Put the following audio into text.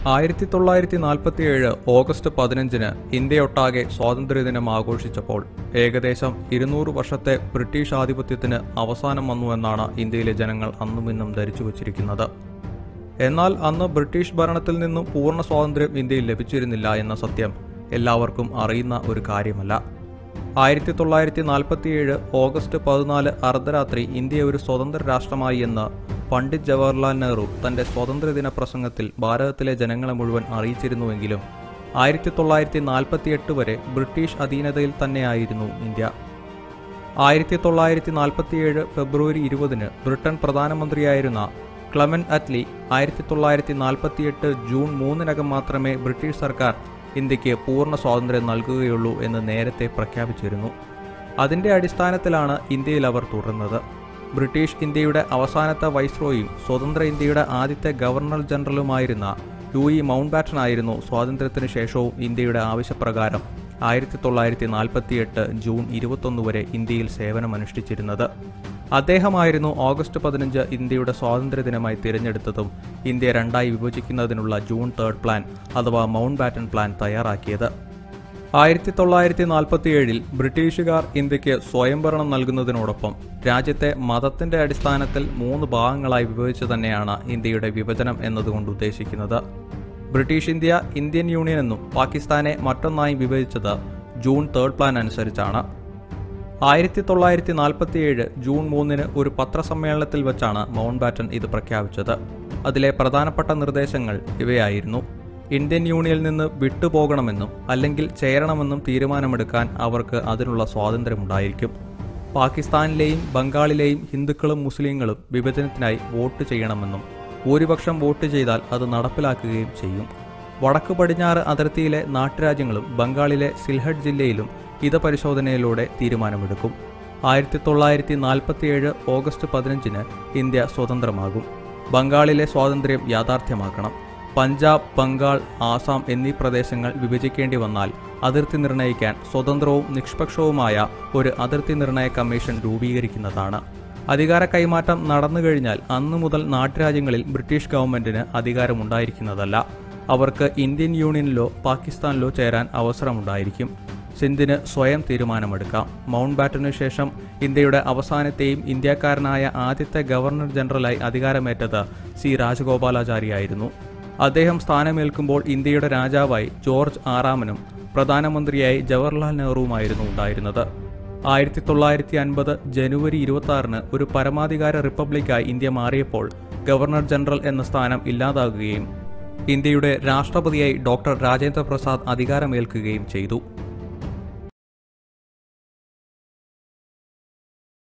ആയിരത്തി തൊള്ളായിരത്തി നാൽപ്പത്തിയേഴ് ഓഗസ്റ്റ് പതിനഞ്ചിന് ഇന്ത്യയൊട്ടാകെ സ്വാതന്ത്ര്യദിനം ആഘോഷിച്ചപ്പോൾ ഏകദേശം ഇരുന്നൂറ് വർഷത്തെ ബ്രിട്ടീഷ് ആധിപത്യത്തിന് അവസാനം വന്നുവെന്നാണ് ഇന്ത്യയിലെ ജനങ്ങൾ അന്നും ഇന്നും ധരിച്ചു വച്ചിരിക്കുന്നത് എന്നാൽ അന്ന് ബ്രിട്ടീഷ് ഭരണത്തിൽ നിന്നും പൂർണ്ണ സ്വാതന്ത്ര്യം ഇന്ത്യയിൽ ലഭിച്ചിരുന്നില്ല എന്ന സത്യം എല്ലാവർക്കും അറിയുന്ന ഒരു കാര്യമല്ല ആയിരത്തി തൊള്ളായിരത്തി നാൽപ്പത്തിയേഴ് ഓഗസ്റ്റ് പതിനാല് അർദ്ധരാത്രി ഇന്ത്യ ഒരു സ്വതന്ത്ര രാഷ്ട്രമായി എന്ന് പണ്ഡിറ്റ് ജവഹർലാൽ നെഹ്റു തന്റെ സ്വാതന്ത്ര്യദിന പ്രസംഗത്തിൽ ഭാരതത്തിലെ ജനങ്ങളെ മുഴുവൻ അറിയിച്ചിരുന്നുവെങ്കിലും ആയിരത്തി തൊള്ളായിരത്തി നാൽപ്പത്തിയെട്ട് വരെ ബ്രിട്ടീഷ് അധീനതയിൽ തന്നെയായിരുന്നു ഇന്ത്യ ആയിരത്തി തൊള്ളായിരത്തി നാൽപ്പത്തിയേഴ് ഫെബ്രുവരി ഇരുപതിന് ബ്രിട്ടൻ പ്രധാനമന്ത്രിയായിരുന്ന ക്ലമൻ അറ്റ്ലി ആയിരത്തി തൊള്ളായിരത്തി നാൽപ്പത്തിയെട്ട് ജൂൺ മൂന്നിനകം മാത്രമേ ബ്രിട്ടീഷ് സർക്കാർ ഇന്ത്യക്ക് പൂർണ്ണ സ്വാതന്ത്ര്യം നൽകുകയുള്ളൂ എന്ന് നേരത്തെ പ്രഖ്യാപിച്ചിരുന്നു അതിന്റെ അടിസ്ഥാനത്തിലാണ് ഇന്ത്യയിൽ അവർ തുടർന്നത് ബ്രിട്ടീഷ് ഇന്ത്യയുടെ അവസാനത്തെ വൈസ്രോയും സ്വതന്ത്ര ഇന്ത്യയുടെ ആദ്യത്തെ ഗവർണർ ജനറലുമായിരുന്ന ലൂയി മൗണ്ട് ബാറ്റൻ ആയിരുന്നു സ്വാതന്ത്ര്യത്തിന് ശേഷവും ഇന്ത്യയുടെ ആവശ്യപ്രകാരം ആയിരത്തി തൊള്ളായിരത്തി നാൽപ്പത്തിയെട്ട് ജൂൺ ഇരുപത്തൊന്ന് വരെ ഇന്ത്യയിൽ സേവനമനുഷ്ഠിച്ചിരുന്നത് അദ്ദേഹമായിരുന്നു ഓഗസ്റ്റ് പതിനഞ്ച് ഇന്ത്യയുടെ സ്വാതന്ത്ര്യ ദിനമായി തിരഞ്ഞെടുത്തതും ഇന്ത്യ രണ്ടായി വിഭജിക്കുന്നതിനുള്ള ജൂൺ തേർഡ് പ്ലാൻ അഥവാ മൗണ്ട് ബാറ്റൻ പ്ലാൻ തയ്യാറാക്കിയത് ആയിരത്തി തൊള്ളായിരത്തി നാൽപ്പത്തിയേഴിൽ ബ്രിട്ടീഷുകാർ ഇന്ത്യക്ക് സ്വയംഭരണം നൽകുന്നതിനോടൊപ്പം രാജ്യത്തെ മതത്തിന്റെ അടിസ്ഥാനത്തിൽ മൂന്ന് ഭാഗങ്ങളായി വിഭജിച്ചു തന്നെയാണ് ഇന്ത്യയുടെ വിഭജനം എന്നതുകൊണ്ട് ഉദ്ദേശിക്കുന്നത് ബ്രിട്ടീഷ് ഇന്ത്യ ഇന്ത്യൻ യൂണിയൻ എന്നും പാകിസ്ഥാനെ മറ്റൊന്നായി വിഭജിച്ചത് ജൂൺ തേർഡ് പ്ലാൻ അനുസരിച്ചാണ് ആയിരത്തി തൊള്ളായിരത്തി നാൽപ്പത്തിയേഴ് ജൂൺ മൂന്നിന് ഒരു പത്രസമ്മേളനത്തിൽ വെച്ചാണ് മൗണ്ട് ബാറ്റൻ ഇത് പ്രഖ്യാപിച്ചത് അതിലെ പ്രധാനപ്പെട്ട നിർദ്ദേശങ്ങൾ ഇവയായിരുന്നു ഇന്ത്യൻ യൂണിയനിൽ നിന്ന് വിട്ടുപോകണമെന്നും അല്ലെങ്കിൽ ചേരണമെന്നും തീരുമാനമെടുക്കാൻ അവർക്ക് അതിനുള്ള സ്വാതന്ത്ര്യമുണ്ടായിരിക്കും പാകിസ്ഥാനിലെയും ബംഗാളിലെയും ഹിന്ദുക്കളും മുസ്ലിങ്ങളും വിഭജനത്തിനായി വോട്ട് ചെയ്യണമെന്നും ഭൂരിപക്ഷം വോട്ട് ചെയ്താൽ അത് നടപ്പിലാക്കുകയും ചെയ്യും വടക്ക് പടിഞ്ഞാറ് അതിർത്തിയിലെ നാട്ടുരാജ്യങ്ങളും ബംഗാളിലെ സിൽഹഡ് ജില്ലയിലും ഹിതപരിശോധനയിലൂടെ തീരുമാനമെടുക്കും ആയിരത്തി തൊള്ളായിരത്തി നാൽപ്പത്തിയേഴ് ഓഗസ്റ്റ് പതിനഞ്ചിന് ഇന്ത്യ സ്വതന്ത്രമാകും ബംഗാളിലെ സ്വാതന്ത്ര്യം യാഥാർത്ഥ്യമാക്കണം പഞ്ചാബ് ബംഗാൾ ആസാം എന്നീ പ്രദേശങ്ങൾ വിഭജിക്കേണ്ടി വന്നാൽ അതിർത്തി നിർണ്ണയിക്കാൻ സ്വതന്ത്രവും നിഷ്പക്ഷവുമായ ഒരു അതിർത്തി നിർണയ കമ്മീഷൻ രൂപീകരിക്കുന്നതാണ് അധികാര കൈമാറ്റം നടന്നു കഴിഞ്ഞാൽ അന്നു മുതൽ നാട്ടുരാജ്യങ്ങളിൽ ബ്രിട്ടീഷ് ഗവൺമെന്റിന് അധികാരമുണ്ടായിരിക്കുന്നതല്ല അവർക്ക് ഇന്ത്യൻ യൂണിയനിലോ പാകിസ്ഥാനിലോ ചേരാൻ അവസരമുണ്ടായിരിക്കും സിന്ധിന് സ്വയം തീരുമാനമെടുക്കാം മൗണ്ട് ബാറ്റനു ശേഷം ഇന്ത്യയുടെ അവസാനത്തെയും ഇന്ത്യക്കാരനായ ആദ്യത്തെ ഗവർണർ ജനറലായി അധികാരമേറ്റത് സി രാജഗോപാലാചാരിയായിരുന്നു അദ്ദേഹം സ്ഥാനമേൽക്കുമ്പോൾ ഇന്ത്യയുടെ രാജാവായി ജോർജ് ആറാമനും പ്രധാനമന്ത്രിയായി ജവഹർലാൽ നെഹ്റുവുമായിരുന്നു ഉണ്ടായിരുന്നത് ആയിരത്തി തൊള്ളായിരത്തി അൻപത് ജനുവരി ഇരുപത്തി ആറിന് ഒരു പരമാധികാര റിപ്പബ്ലിക്കായി ഇന്ത്യ മാറിയപ്പോൾ ഗവർണർ ജനറൽ എന്ന സ്ഥാനം ഇല്ലാതാകുകയും ഇന്ത്യയുടെ രാഷ്ട്രപതിയായി ഡോക്ടർ രാജേന്ദ്ര പ്രസാദ് അധികാരമേൽക്കുകയും ചെയ്തു